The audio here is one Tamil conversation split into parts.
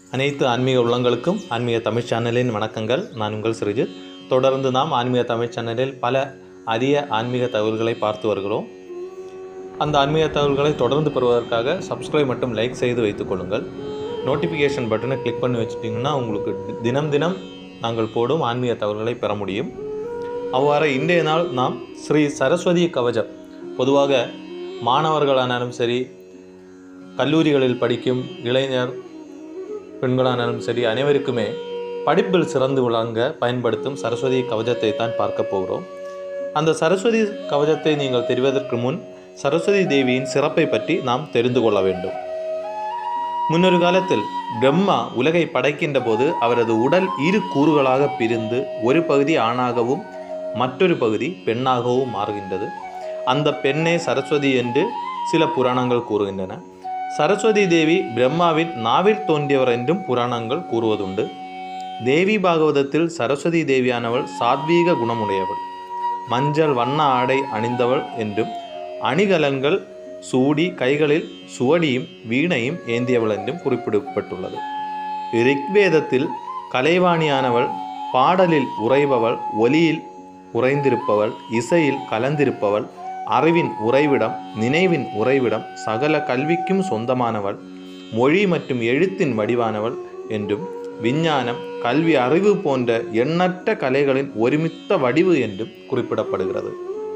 அனைத்து ஆன்மீக உள்ளங்களுக்கும் ஆன்மீக தமிழ் சேனலின் வணக்கங்கள் நான் உங்கள் சிறிஜித் தொடர்ந்து நாம் ஆன்மீக தமிழ் சேனலில் பல அரிய ஆன்மீக தகவல்களை பார்த்து வருகிறோம் அந்த ஆன்மீக தகவல்களை தொடர்ந்து பெறுவதற்காக சப்ஸ்கிரைப் மற்றும் லைக் செய்து வைத்துக் கொள்ளுங்கள் நோட்டிஃபிகேஷன் பட்டனை கிளிக் பண்ணி வச்சுட்டிங்கன்னா உங்களுக்கு தி- தினம் தினம் நாங்கள் போடும் ஆன்மீக தகவல்களை பெற முடியும் அவ்வாறு இன்றைய நாள் நாம் ஸ்ரீ சரஸ்வதி கவசம் பொதுவாக மாணவர்களானாலும் சரி கல்லூரிகளில் படிக்கும் இளைஞர் பெண்களானாலும் சரி அனைவருக்குமே படிப்பில் சிறந்து விளங்க பயன்படுத்தும் சரஸ்வதி கவசத்தை தான் பார்க்க போகிறோம் அந்த சரஸ்வதி கவசத்தை நீங்கள் தெரிவதற்கு முன் சரஸ்வதி தேவியின் சிறப்பை பற்றி நாம் தெரிந்து கொள்ள வேண்டும் முன்னொரு காலத்தில் பிரம்மா உலகை படைக்கின்ற போது அவரது உடல் இரு கூறுகளாக பிரிந்து ஒரு பகுதி ஆணாகவும் மற்றொரு பகுதி பெண்ணாகவும் மாறுகின்றது அந்த பெண்ணே சரஸ்வதி என்று சில புராணங்கள் கூறுகின்றன சரஸ்வதி தேவி பிரம்மாவின் நாவில் தோன்றியவர் என்றும் புராணங்கள் கூறுவதுண்டு தேவி பாகவதத்தில் சரஸ்வதி தேவியானவள் சாத்வீக குணமுடையவள் மஞ்சள் வண்ண ஆடை அணிந்தவள் என்றும் அணிகலன்கள் சூடி கைகளில் சுவடியும் வீணையும் ஏந்தியவள் என்றும் குறிப்பிடப்பட்டுள்ளது ரிக்வேதத்தில் கலைவாணியானவள் பாடலில் உறைபவள் ஒலியில் உறைந்திருப்பவள் இசையில் கலந்திருப்பவள் அறிவின் உறைவிடம் நினைவின் உறைவிடம் சகல கல்விக்கும் சொந்தமானவள் மொழி மற்றும் எழுத்தின் வடிவானவள் என்றும் விஞ்ஞானம் கல்வி அறிவு போன்ற எண்ணற்ற கலைகளின் ஒருமித்த வடிவு என்றும் குறிப்பிடப்படுகிறது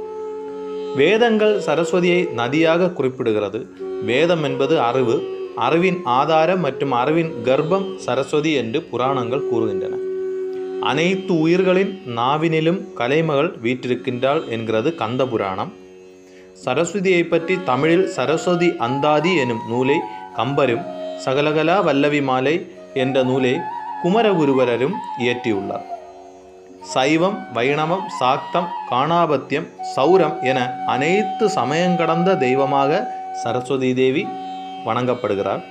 வேதங்கள் சரஸ்வதியை நதியாக குறிப்பிடுகிறது வேதம் என்பது அறிவு அறிவின் ஆதாரம் மற்றும் அறிவின் கர்ப்பம் சரஸ்வதி என்று புராணங்கள் கூறுகின்றன அனைத்து உயிர்களின் நாவினிலும் கலைமகள் வீற்றிருக்கின்றாள் என்கிறது கந்த புராணம் சரஸ்வதியை பற்றி தமிழில் சரஸ்வதி அந்தாதி எனும் நூலை கம்பரும் சகலகலா வல்லவி மாலை என்ற நூலை குமரகுருவரரும் இயற்றியுள்ளார் சைவம் வைணவம் சாக்தம் காணாபத்தியம் சௌரம் என அனைத்து சமயங்கடந்த தெய்வமாக சரஸ்வதி தேவி வணங்கப்படுகிறார்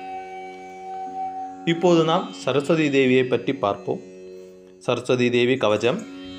இப்போது நாம் சரஸ்வதி தேவியை பற்றி பார்ப்போம் சரஸ்வதி தேவி கவசம்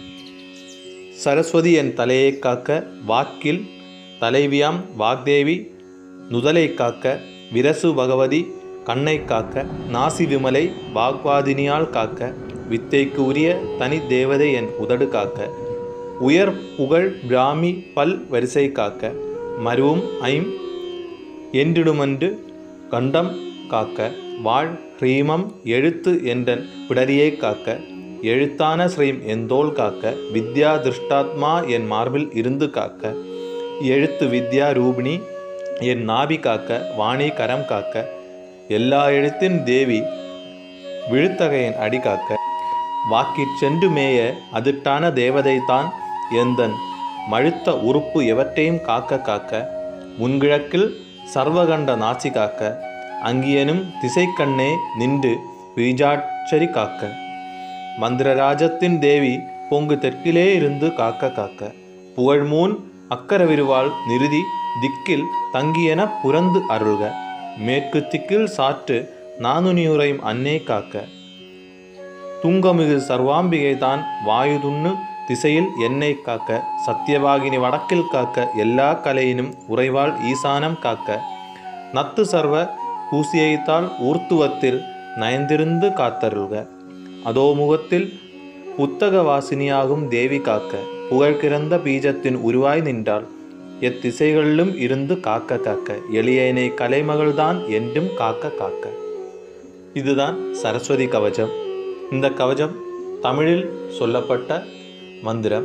சரஸ்வதி என் தலையை காக்க வாக்கில் தலைவியாம் வாக்தேவி நுதலை காக்க விரசு பகவதி கண்ணை காக்க நாசி விமலை வாக்வாதினியால் காக்க வித்தைக்கு உரிய தனி தேவதை என் உதடு காக்க உயர் புகழ் பிராமி பல் வரிசை காக்க மருவும் ஐம் என்றிடுமன்று கண்டம் காக்க வாழ் ஹ்ரீமம் எழுத்து என்றன் பிடரியை காக்க எழுத்தான ஸ்ரீம் என் தோள் காக்க வித்யா திருஷ்டாத்மா என் மார்பில் இருந்து காக்க எழுத்து வித்யா ரூபிணி என் நாபி காக்க வாணி கரம் காக்க எல்லா எழுத்தின் தேவி விழுத்தகையின் அடி காக்க வாக்கிற் சென்று மேய அதிட்டான தேவதைதான் எந்தன் மழுத்த உறுப்பு எவற்றையும் காக்க காக்க முன்கிழக்கில் சர்வகண்ட நாசி காக்க அங்கியனும் திசைக்கண்ணே நின்று பீஜாட்சரி காக்க மந்திரராஜத்தின் தேவி பொங்கு தெற்கிலே இருந்து காக்க காக்க புகழ்மூன் அக்கரவிருவாள் நிருதி திக்கில் தங்கியன புறந்து அருள்க மேற்கு திக்கில் சாற்று நானுனியுரையும் அன்னே காக்க துங்கமிகு சர்வாம்பிகை தான் வாயுதுண்ணு திசையில் என்னை காக்க சத்தியவாகினி வடக்கில் காக்க எல்லா கலையினும் உறைவாள் ஈசானம் காக்க நத்து சர்வ பூசியைத்தால் ஊர்த்துவத்தில் நயந்திருந்து காத்தருள்க அதோ முகத்தில் புத்தக வாசினியாகும் தேவி காக்க புகழ்கிறந்த பீஜத்தின் உருவாய் நின்றாள் எத்திசைகளிலும் இருந்து காக்க காக்க எளியனை கலைமகள்தான் என்றும் காக்க காக்க இதுதான் சரஸ்வதி கவசம் இந்த கவசம் தமிழில் சொல்லப்பட்ட மந்திரம்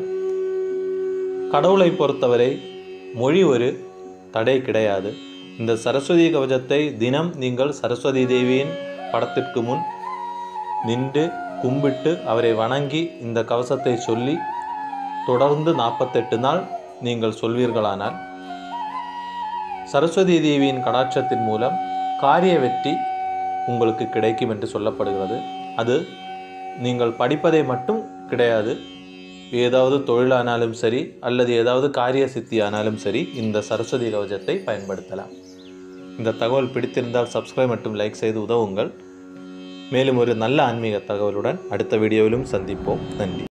கடவுளை பொறுத்தவரை மொழி ஒரு தடை கிடையாது இந்த சரஸ்வதி கவசத்தை தினம் நீங்கள் சரஸ்வதி தேவியின் படத்திற்கு முன் நின்று கும்பிட்டு அவரை வணங்கி இந்த கவசத்தை சொல்லி தொடர்ந்து நாற்பத்தெட்டு நாள் நீங்கள் சொல்வீர்களானால் சரஸ்வதி தேவியின் கடாட்சத்தின் மூலம் காரிய வெற்றி உங்களுக்கு கிடைக்கும் என்று சொல்லப்படுகிறது அது நீங்கள் படிப்பதை மட்டும் கிடையாது ஏதாவது தொழிலானாலும் சரி அல்லது ஏதாவது காரிய சித்தி ஆனாலும் சரி இந்த சரஸ்வதி கவசத்தை பயன்படுத்தலாம் இந்த தகவல் பிடித்திருந்தால் சப்ஸ்கிரைப் மற்றும் லைக் செய்து உதவுங்கள் மேலும் ஒரு நல்ல ஆன்மீக தகவலுடன் அடுத்த வீடியோவிலும் சந்திப்போம் நன்றி